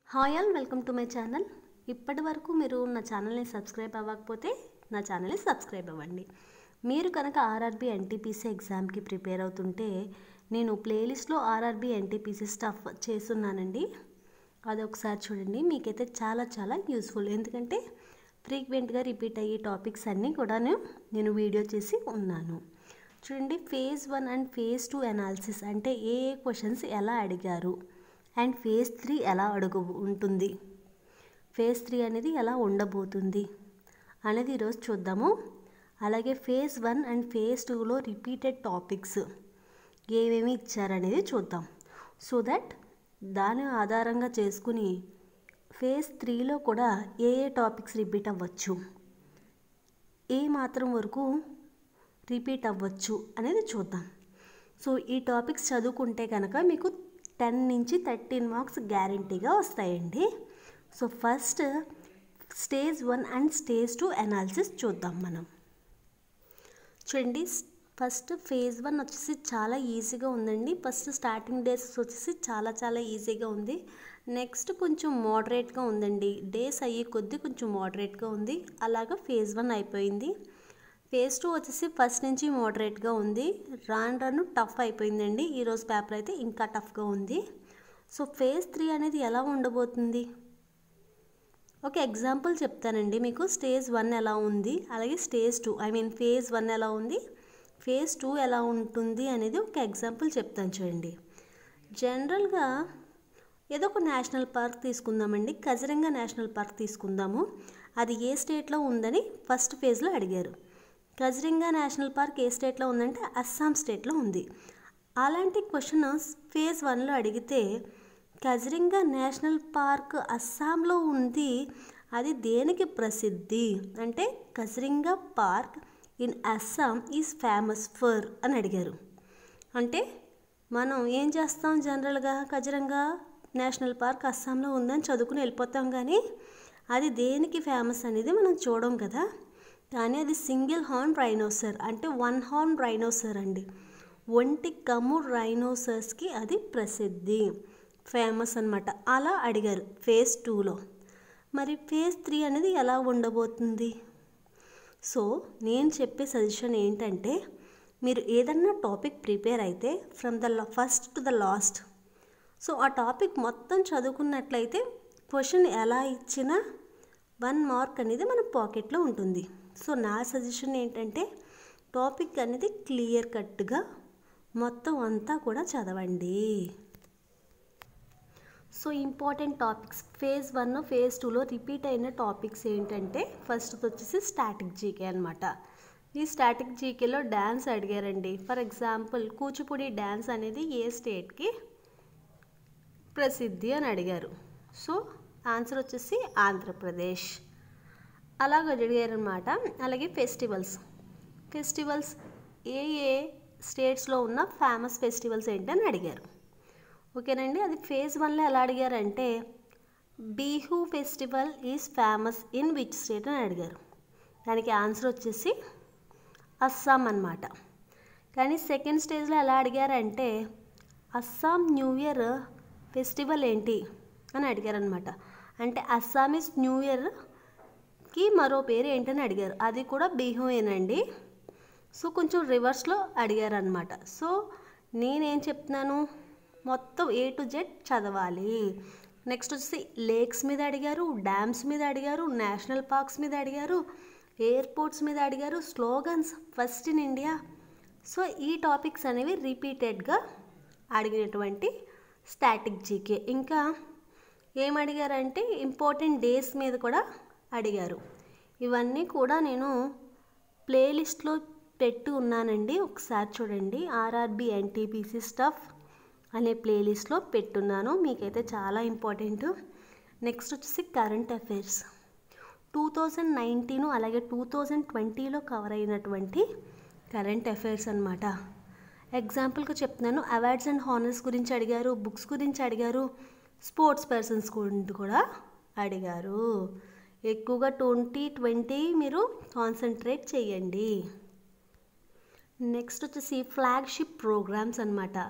hi all welcome to my channel ఇప్పటి వరకు మీరు నా ఛానల్ని సబ్స్క్రైబ్ అవ్వకపోతే నా ఛానల్ని సబ్స్క్రైబ్ అవ్వండి మీరు కనుక ఆర్ఆర్బీ ఎన్టీపీసీ ఎగ్జామ్కి ప్రిపేర్ అవుతుంటే నేను ప్లేలిస్ట్లో ఆర్ఆర్బీ ఎన్టీపీసీ స్టఫ్ చేస్తున్నానండి అది ఒకసారి చూడండి మీకైతే చాలా చాలా యూస్ఫుల్ ఎందుకంటే ఫ్రీక్వెంట్గా రిపీట్ అయ్యే టాపిక్స్ అన్నీ కూడా నేను వీడియో చేసి ఉన్నాను చూడండి phase one and phase two analysis అంటే ఏ ఏ క్వశ్చన్స్ ఎలా అడిగారు అండ్ ఫేజ్ త్రీ ఎలా అడుగు ఉంటుంది ఫేజ్ త్రీ అనేది ఎలా ఉండబోతుంది అనేది ఈరోజు చూద్దాము అలాగే ఫేజ్ వన్ అండ్ ఫేజ్ టూలో రిపీటెడ్ టాపిక్స్ ఏమేమి ఇచ్చారనేది చూద్దాం సో దట్ దాని ఆధారంగా చేసుకుని ఫేజ్ త్రీలో కూడా ఏ ఏ టాపిక్స్ రిపీట్ అవ్వచ్చు ఏ మాత్రం వరకు రిపీట్ అవ్వచ్చు అనేది చూద్దాం సో ఈ టాపిక్స్ చదువుకుంటే కనుక మీకు టెన్ నుంచి థర్టీన్ మార్క్స్ గ్యారంటీగా వస్తాయండి so first stage one and stage two analysis చూద్దాం మనం చూడండి ఫస్ట్ ఫేజ్ వన్ వచ్చేసి చాలా ఈజీగా ఉందండి ఫస్ట్ స్టార్టింగ్ డేస్ వచ్చేసి చాలా చాలా ఈజీగా ఉంది నెక్స్ట్ కొంచెం మోడరేట్గా ఉందండి డేస్ అయ్యే కొద్దీ కొంచెం మోడరేట్గా ఉంది అలాగా ఫేజ్ వన్ అయిపోయింది ఫేజ్ టూ వచ్చేసి ఫస్ట్ నుంచి మోడరేట్గా ఉంది రాను రాను టఫ్ అయిపోయిందండి ఈరోజు పేపర్ అయితే ఇంకా టఫ్గా ఉంది సో ఫేజ్ త్రీ అనేది ఎలా ఉండబోతుంది ఒక ఎగ్జాంపుల్ చెప్తానండి మీకు స్టేజ్ వన్ ఎలా ఉంది అలాగే stage two I mean phase one ఎలా ఉంది ఫేజ్ టూ ఎలా ఉంటుంది అనేది ఒక ఎగ్జాంపుల్ చెప్తాను చూడండి జనరల్గా ఏదో ఒక నేషనల్ పార్క్ తీసుకుందామండి కజరంగా నేషనల్ పార్క్ తీసుకుందాము అది ఏ స్టేట్లో ఉందని ఫస్ట్ ఫేజ్లో అడిగారు కజరింగా నేషనల్ పార్క్ ఏ స్టేట్లో ఉందంటే అస్సాం స్టేట్లో ఉంది అలాంటి క్వశ్చన్ ఫేజ్ వన్లో అడిగితే కజరింగా నేషనల్ పార్క్ అస్సాంలో ఉంది అది దేనికి ప్రసిద్ధి అంటే Kaziranga park in Assam is famous for అని అడిగారు అంటే మనం ఏం చేస్తాం జనరల్గా కజరంగా నేషనల్ పార్క్ అస్సాంలో ఉందని చదువుకుని వెళ్ళిపోతాం కానీ అది దేనికి ఫేమస్ అనేది మనం చూడం కదా కానీ అది సింగిల్ హార్న్ రైనోసర్ అంటే వన్ హార్న్ రైనోసర్ అండి ఒంటి కమ్ము రైనోసర్స్కి అది ప్రసిద్ధి ఫేమస్ అనమాట అలా అడిగారు ఫేజ్ టూలో మరి ఫేజ్ త్రీ అనేది ఎలా ఉండబోతుంది సో నేను చెప్పే సజెషన్ ఏంటంటే మీరు ఏదన్నా టాపిక్ ప్రిపేర్ అయితే from the first to the last so ఆ టాపిక్ మొత్తం చదువుకున్నట్లయితే క్వశ్చన్ ఎలా ఇచ్చినా వన్ మార్క్ అనేది మన పాకెట్లో ఉంటుంది సో నా సజెషన్ ఏంటంటే టాపిక్ అనేది క్లియర్ కట్గా మొత్తం అంతా కూడా చదవండి so important topics phase one phase టూలో రిపీట్ అయిన టాపిక్స్ ఏంటంటే ఫస్ట్ వచ్చేసి స్టాటిక్ జీకే అనమాట ఈ స్టాటిక్ జీకేలో డ్యాన్స్ అడిగారండి ఫర్ ఎగ్జాంపుల్ కూచిపూడి డ్యాన్స్ అనేది ఏ స్టేట్కి ప్రసిద్ధి అని అడిగారు సో ఆన్సర్ వచ్చేసి ఆంధ్రప్రదేశ్ అలాగ అడిగారనమాట అలాగే ఫెస్టివల్స్ ఫెస్టివల్స్ ఏ ఏ స్టేట్స్లో ఉన్న ఫేమస్ ఫెస్టివల్స్ ఏంటని అడిగారు ఓకేనండి అది ఫేజ్ వన్లో ఎలా అడిగారంటే Bihu festival is famous in which state అని అడిగారు దానికి ఆన్సర్ వచ్చేసి అస్సాం అనమాట కానీ సెకండ్ స్టేజ్లో ఎలా అడిగారంటే అస్సాం న్యూ ఇయర్ ఫెస్టివల్ ఏంటి అని అడిగారనమాట అంటే అస్సామీస్ న్యూ ఇయర్కి మరో పేరు ఏంటని అడిగారు అది కూడా బిహుయేనండి సో కొంచెం రివర్స్లో అడిగారనమాట సో నేనేం చెప్తున్నాను మొత్తం ఏ టు జెడ్ చదవాలి నెక్స్ట్ వచ్చేసి లేక్స్ మీద అడిగారు డ్యామ్స్ మీద అడిగారు నేషనల్ పార్క్స్ మీద అడిగారు ఎయిర్పోర్ట్స్ మీద అడిగారు slogans first in India so ఈ టాపిక్స్ అనేవి రిపీటెడ్గా అడిగినటువంటి స్టాటిక్ జీకే ఇంకా ఏం అడిగారంటే ఇంపార్టెంట్ డేస్ మీద కూడా అడిగారు ఇవన్నీ కూడా నేను ప్లేలిస్ట్లో పెట్టి ఉన్నానండి ఒకసారి చూడండి ఆర్ఆర్బి ఎన్టీపీసీ స్టఫ్ అనే ప్లేలిస్ట్లో పెట్టున్నాను మీకైతే చాలా ఇంపార్టెంట్ నెక్స్ట్ వచ్చేసి current affairs two thousand nineteen అలాగే టూ థౌజండ్ ట్వంటీలో కవర్ అయినటువంటి కరెంట్ అఫైర్స్ అనమాట ఎగ్జాంపుల్గా చెప్తున్నాను అవార్డ్స్ అండ్ హానర్స్ గురించి అడిగారు బుక్స్ గురించి అడిగారు స్పోర్ట్స్ పర్సన్స్ గురించి కూడా అడిగారు ఎక్కువగా ట్వంటీ ట్వంటీ మీరు కాన్సన్ట్రేట్ చేయండి నెక్స్ట్ వచ్చేసి ఫ్లాగ్షిప్ ప్రోగ్రామ్స్ అనమాట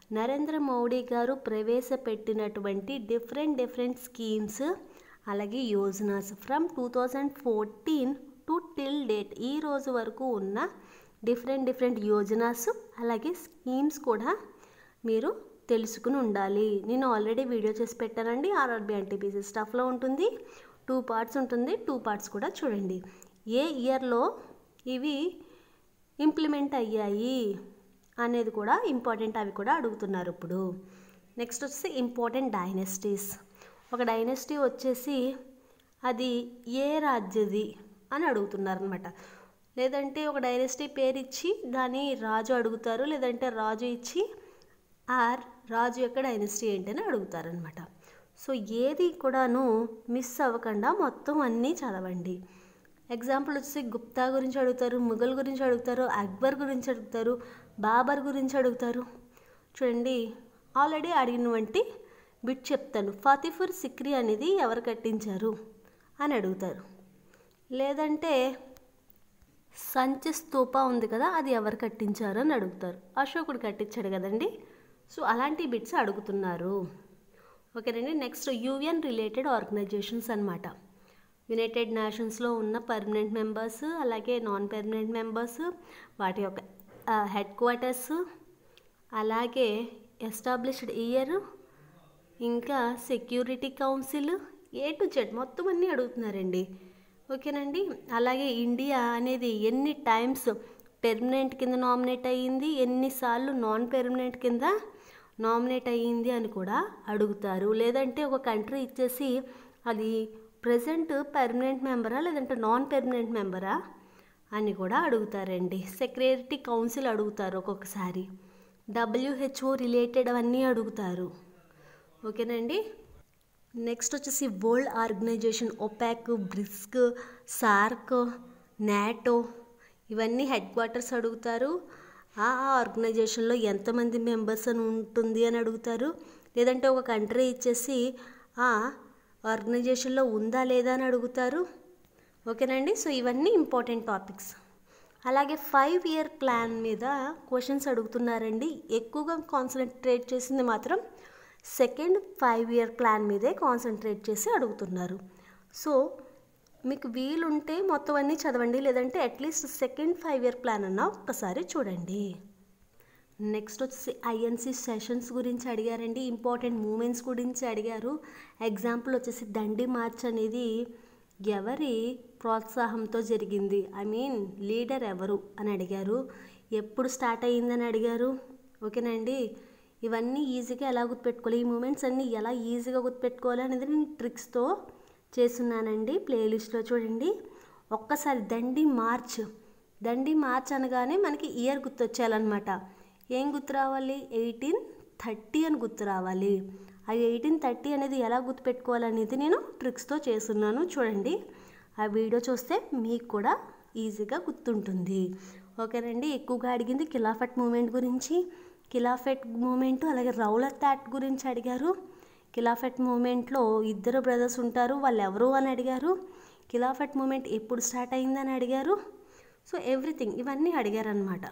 నరేంద్ర మోడీ గారు ప్రవేశపెట్టినటువంటి డిఫరెంట్ డిఫరెంట్ స్కీమ్స్ అలాగే యోజనాస్ from two thousand fourteen to till date ఈ రోజు వరకు ఉన్న డిఫరెంట్ డిఫరెంట్ యోజనాస్ అలాగే స్కీమ్స్ కూడా మీరు తెలుసుకుని ఉండాలి నేను ఆల్రెడీ వీడియో చేసి పెట్టానండి ఆర్ఆర్బి ఎన్టీపీసీ స్టఫ్లో ఉంటుంది టూ పార్ట్స్ ఉంటుంది టూ పార్ట్స్ కూడా చూడండి ఏ ఇయర్లో ఇవి ఇంప్లిమెంట్ అయ్యాయి అనేది కూడా ఇంపార్టెంట్ అవి కూడా అడుగుతున్నారు ఇప్పుడు నెక్స్ట్ వచ్చేసి ఇంపార్టెంట్ డైనెస్టీస్ ఒక డైనెస్టీ వచ్చేసి అది ఏ రాజ్యది అని అడుగుతున్నారు అనమాట లేదంటే ఒక డైనెస్టీ పేరు ఇచ్చి దాని రాజు అడుగుతారు లేదంటే రాజు ఇచ్చి ఆర్ రాజు యొక్క డైనెస్టీ ఏంటని అడుగుతారనమాట సో ఏది కూడాను మిస్ అవ్వకుండా మొత్తం అన్నీ చదవండి ఎగ్జాంపుల్ వచ్చి గుప్తా గురించి అడుగుతారు ముఘల్ గురించి అడుగుతారు అక్బర్ గురించి అడుగుతారు బాబర్ గురించి అడుగుతారు చూడండి ఆల్రెడీ అడిగినటువంటి బిట్ చెప్తాను ఫాతిఫుర్ సిక్రీ అనేది ఎవరు కట్టించారు అని అడుగుతారు లేదంటే సంచి స్తూప ఉంది కదా అది ఎవరు కట్టించారు అని అడుగుతారు అశోకుడు కట్టించాడు కదండి సో అలాంటి బిట్స్ అడుగుతున్నారు ఓకేనండి నెక్స్ట్ యూఎన్ రిలేటెడ్ ఆర్గనైజేషన్స్ అనమాట యునైటెడ్ నేషన్స్లో ఉన్న పర్మనెంట్ మెంబర్స్ అలాగే నాన్ పర్మనెంట్ మెంబర్స్ వాటి యొక్క హెడ్ క్వార్టర్స్ అలాగే ఎస్టాబ్లిష్డ్ ఇయర్ ఇంకా security council A to Z మొత్తం అన్నీ అడుగుతున్నారండి ఓకేనండి అలాగే ఇండియా అనేది ఎన్ని టైమ్స్ పెర్మనెంట్ కింద నామినేట్ అయ్యింది ఎన్నిసార్లు నాన్ పెర్మనెంట్ కింద నామినేట్ అయ్యింది అని కూడా అడుగుతారు లేదంటే ఒక కంట్రీ ఇచ్చేసి అది ప్రజెంట్ పర్మనెంట్ మెంబరా లేదంటే నాన్ పెర్మనెంట్ మెంబరా అని కూడా అడుగుతారండి సెక్రటరీ కౌన్సిల్ అడుగుతారు ఒక్కొక్కసారి డబ్ల్యూహెచ్ఓ రిలేటెడ్ అవన్నీ అడుగుతారు ఓకేనండి నెక్స్ట్ వచ్చేసి world organisation OPEC BRICS SAARC NATO ఇవన్నీ హెడ్ క్వార్టర్స్ అడుగుతారు ఆ ఆర్గనైజేషన్లో ఎంతమంది మెంబర్స్ అని ఉంటుంది అని అడుగుతారు లేదంటే ఒక కంట్రీ ఇచ్చేసి ఆ ఆర్గనైజేషన్లో ఉందా లేదా అని అడుగుతారు ఓకేనండి సో ఇవన్నీ ఇంపార్టెంట్ టాపిక్స్ అలాగే ఫైవ్ ఇయర్ ప్లాన్ మీద క్వశ్చన్స్ అడుగుతున్నారండి ఎక్కువగా కాన్సన్ట్రేట్ చేసింది మాత్రం సెకండ్ ఫైవ్ ఇయర్ ప్లాన్ మీదే కాన్సన్ట్రేట్ చేసి అడుగుతున్నారు సో మీకు వీలుంటే మొత్తం అన్నీ చదవండి లేదంటే at least second five year plan అన్న ఒక్కసారి చూడండి నెక్స్ట్ వచ్చేసి ఐఎన్సి సెషన్స్ గురించి అడిగారండి ఇంపార్టెంట్ మూమెంట్స్ గురించి అడిగారు ఎగ్జాంపుల్ వచ్చేసి దండి మార్చ్ అనేది ఎవరి ప్రోత్సాహంతో జరిగింది ఐ మీన్ లీడర్ ఎవరు అని అడిగారు ఎప్పుడు స్టార్ట్ అయ్యిందని అడిగారు ఓకేనండి ఇవన్నీ ఈజీగా ఎలా గుర్తుపెట్టుకోవాలి ఈ మూమెంట్స్ అన్నీ ఎలా ఈజీగా గుర్తుపెట్టుకోవాలి అనేది నేను ట్రిక్స్తో చేస్తున్నానండి ప్లేలిస్ట్లో చూడండి ఒక్కసారి దండి మార్చ్ దండి మార్చ్ అనగానే మనకి ఇయర్ గుర్తొచ్చేయాలన్నమాట ఏం గుర్తు రావాలి ఎయిటీన్ థర్టీ అని గుర్తు రావాలి ఆ ఎయిటీన్ థర్టీ అనేది ఎలా గుర్తుపెట్టుకోవాలనేది నేను ట్రిక్స్తో చేస్తున్నాను చూడండి ఆ వీడియో చూస్తే మీకు కూడా ఈజీగా గుర్తుంటుంది ఓకేనండి ఎక్కువగా అడిగింది ఖిలాఫట్ మూమెంట్ గురించి ఖిలాఫట్ మూమెంట్ అలాగే రౌలత్ యాక్ట్ గురించి అడిగారు ఖిలాఫట్ మూమెంట్లో ఇద్దరు బ్రదర్స్ ఉంటారు వాళ్ళు ఎవరు అని అడిగారు ఖిలాఫట్ మూమెంట్ ఎప్పుడు స్టార్ట్ అయిందని అడిగారు సో ఎవ్రీథింగ్ ఇవన్నీ అడిగారనమాట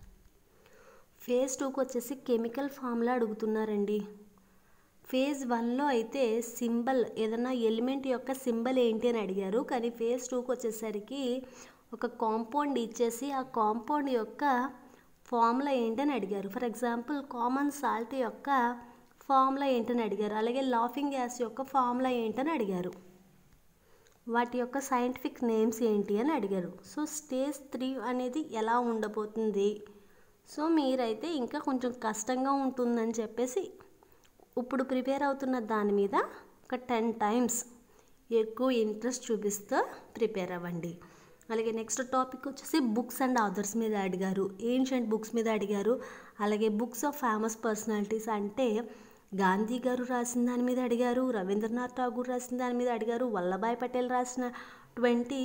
ఫేజ్ టూకి వచ్చేసి కెమికల్ ఫార్ములా అడుగుతున్నారండి ఫేజ్ వన్లో అయితే సింబల్ ఏదన్నా ఎలిమెంట్ యొక్క సింబల్ ఏంటి అని అడిగారు కానీ ఫేజ్ టూకి వచ్చేసరికి ఒక కాంపౌండ్ ఇచ్చేసి ఆ కాంపౌండ్ యొక్క ఫార్ములా ఏంటని అడిగారు ఫర్ ఎగ్జాంపుల్ కామన్ సాల్ట్ యొక్క ఫార్ములా ఏంటని అడిగారు అలాగే లాఫింగ్ గ్యాస్ యొక్క ఫార్ములా ఏంటని అడిగారు వాటి యొక్క సైంటిఫిక్ నేమ్స్ ఏంటి అని అడిగారు సో స్టేజ్ త్రీ అనేది ఎలా ఉండబోతుంది సో మీరైతే ఇంకా కొంచెం కష్టంగా ఉంటుందని చెప్పేసి ఇప్పుడు ప్రిపేర్ అవుతున్న దాని మీద ఒక టెన్ టైమ్స్ ఎక్కువ ఇంట్రెస్ట్ చూపిస్తూ ప్రిపేర్ అవ్వండి అలాగే నెక్స్ట్ టాపిక్ వచ్చేసి బుక్స్ అండ్ ఆథర్స్ మీద అడిగారు ఏన్షియంట్ బుక్స్ మీద అడిగారు అలాగే బుక్స్ ఆఫ్ ఫేమస్ పర్సనాలిటీస్ అంటే గాంధీ గారు రాసిన దాని మీద అడిగారు రవీంద్రనాథ్ ఠాగూర్ రాసిన దాని మీద అడిగారు వల్లభాయ్ పటేల్ రాసిన ట్వంటీ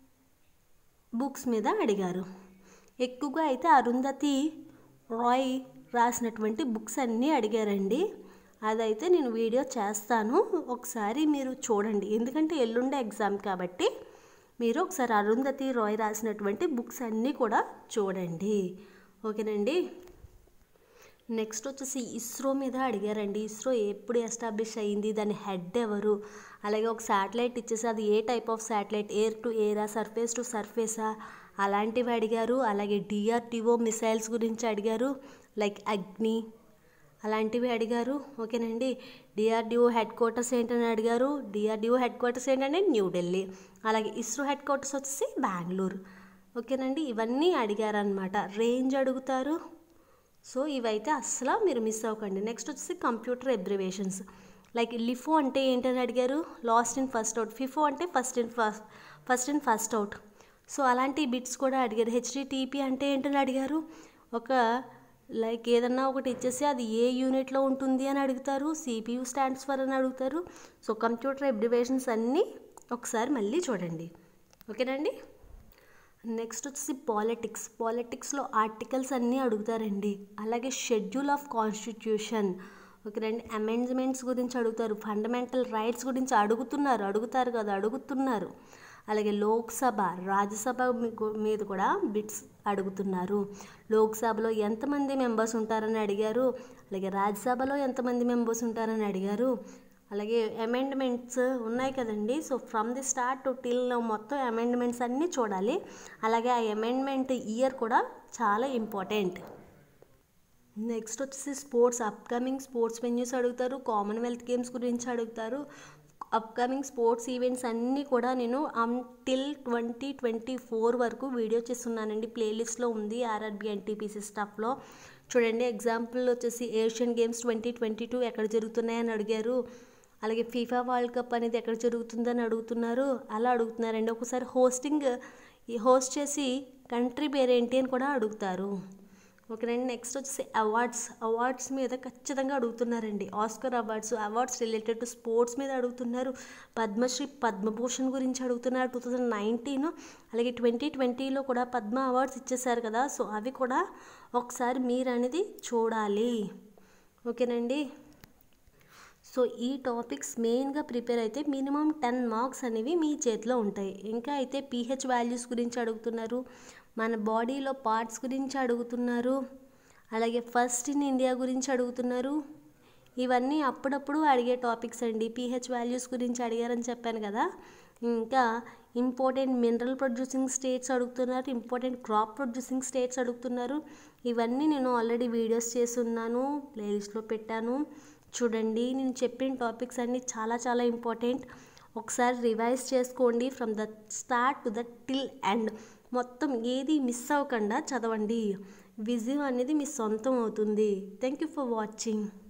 బుక్స్ మీద అడిగారు ఎక్కువగా అయితే అరుంధతి రాయ్ రాసినటువంటి బుక్స్ అన్నీ అడిగారండి అదైతే నేను వీడియో చేస్తాను ఒకసారి మీరు చూడండి ఎందుకంటే ఎల్లుండే ఎగ్జామ్ కాబట్టి మీరు ఒకసారి అరుంధతి రాయ్ రాసినటువంటి బుక్స్ అన్నీ కూడా చూడండి ఓకేనండి నెక్స్ట్ వచ్చేసి ఇస్రో మీద అడిగారండి ఇస్రో ఎప్పుడు ఎస్టాబ్లిష్ అయ్యింది దాని హెడ్ ఎవరు అలాగే ఒక శాటిలైట్ ఇచ్చేసి అది ఏ type of satellite air to ఎయిరా సర్ఫేస్ టు సర్ఫేసా అలాంటివి అడిగారు అలాగే డిఆర్డిఓ మిసైల్స్ గురించి అడిగారు లైక్ అగ్ని అలాంటివి అడిగారు ఓకేనండి డిఆర్డిఓ హెడ్ క్వార్టర్స్ ఏంటని అడిగారు డిఆర్డిఓ హెడ్ క్వార్టర్స్ ఏంటంటే న్యూఢిల్లీ అలాగే ఇస్రో హెడ్ క్వార్టర్స్ వచ్చేసి బెంగళూరు ఓకేనండి ఇవన్నీ అడిగారనమాట రేంజ్ అడుగుతారు సో ఇవైతే అస్సలు మీరు మిస్ అవ్వకండి నెక్స్ట్ వచ్చేసి కంప్యూటర్ ఎబ్రివేషన్స్ లైక్ లిఫో అంటే ఏంటని అడిగారు last in first out FIFO అంటే first in first first in first out so అలాంటి బిట్స్ కూడా అడిగారు హెచ్డిటిపి అంటే ఏంటని అడిగారు ఒక లైక్ ఏదన్నా ఒకటి ఇచ్చేసి అది ఏ యూనిట్లో ఉంటుంది అని అడుగుతారు సిపియు స్టాండ్స్ ఫర్ అని అడుగుతారు సో కంప్యూటర్ ఎబ్రివేషన్స్ అన్నీ ఒకసారి మళ్ళీ చూడండి ఓకేనండి నెక్స్ట్ వచ్చేసి పాలిటిక్స్ పాలిటిక్స్లో ఆర్టికల్స్ అన్నీ అడుగుతారండి అలాగే షెడ్యూల్ ఆఫ్ కాన్స్టిట్యూషన్ ఓకేనండి అమెండ్మెంట్స్ గురించి అడుగుతారు ఫండమెంటల్ రైట్స్ గురించి అడుగుతున్నారు అడుగుతారు కదా అడుగుతున్నారు అలాగే లోక్సభ రాజ్యసభ మీద కూడా బిట్స్ అడుగుతున్నారు లోక్సభలో ఎంతమంది మెంబర్స్ ఉంటారని అడిగారు అలాగే రాజ్యసభలో ఎంతమంది మెంబర్స్ ఉంటారని అడిగారు అలాగే అమెండ్మెంట్స్ ఉన్నాయి కదండి so from the start to till మొత్తం అమెండ్మెంట్స్ అన్నీ చూడాలి అలాగే ఆ అమెండ్మెంట్ ఇయర్ కూడా చాలా ఇంపార్టెంట్ నెక్స్ట్ వచ్చేసి స్పోర్ట్స్ అప్కమింగ్ స్పోర్ట్స్ వెన్యూస్ అడుగుతారు కామన్వెల్త్ గేమ్స్ గురించి అడుగుతారు అప్కమింగ్ స్పోర్ట్స్ ఈవెంట్స్ అన్నీ కూడా నేను అంటిల్ ట్వంటీ ట్వంటీ ఫోర్ వరకు వీడియో చేస్తున్నానండి ప్లేలిస్ట్లో ఉంది ఆర్ఆర్బి ఎన్టీపీసీ స్టాఫ్లో చూడండి ఎగ్జాంపుల్ వచ్చేసి Asian games twenty twenty two ఎక్కడ జరుగుతున్నాయని అడిగారు అలాగే ఫీఫా వరల్డ్ కప్ అనేది ఎక్కడ జరుగుతుందని అడుగుతున్నారు అలా అడుగుతున్నారండి ఒకసారి హోస్టింగ్ హోస్ట్ చేసి కంట్రీ పేరేంటి అని కూడా అడుగుతారు ఓకేనండి నెక్స్ట్ వచ్చేసి అవార్డ్స్ అవార్డ్స్ మీద ఖచ్చితంగా అడుగుతున్నారండి Oscar awards awards related to sports మీద అడుగుతున్నారు పద్మశ్రీ పద్మభూషణ్ గురించి అడుగుతున్నారు టూ థౌజండ్ నైన్టీన్ అలాగే ట్వంటీ ట్వంటీలో కూడా పద్మ అవార్డ్స్ ఇచ్చేసారు కదా సో అవి కూడా ఒకసారి మీరు అనేది చూడాలి ఓకేనండి సో ఈ టాపిక్స్ మెయిన్గా ప్రిపేర్ అయితే మినిమం టెన్ మార్క్స్ అనేవి మీ చేతిలో ఉంటాయి ఇంకా అయితే పీహెచ్ వాల్యూస్ గురించి అడుగుతున్నారు మన బాడీలో పార్ట్స్ గురించి అడుగుతున్నారు అలాగే ఫస్ట్ ఇన్ ఇండియా గురించి అడుగుతున్నారు ఇవన్నీ అప్పుడప్పుడు అడిగే టాపిక్స్ అండి పీహెచ్ వాల్యూస్ గురించి అడిగారని చెప్పాను కదా ఇంకా ఇంపార్టెంట్ మినరల్ ప్రొడ్యూసింగ్ స్టేట్స్ అడుగుతున్నారు ఇంపార్టెంట్ క్రాప్ ప్రొడ్యూసింగ్ స్టేట్స్ అడుగుతున్నారు ఇవన్నీ నేను ఆల్రెడీ వీడియోస్ చేసి ఉన్నాను ప్లేలిస్ట్లో పెట్టాను చూడండి నేను చెప్పిన టాపిక్స్ అన్నీ చాలా చాలా ఇంపార్టెంట్ ఒకసారి రివైజ్ చేసుకోండి from the start to the till end మొత్తం ఏది మిస్ అవ్వకుండా చదవండి విజయం అనేది మీ సొంతం అవుతుంది థ్యాంక్ యూ ఫర్ వాచింగ్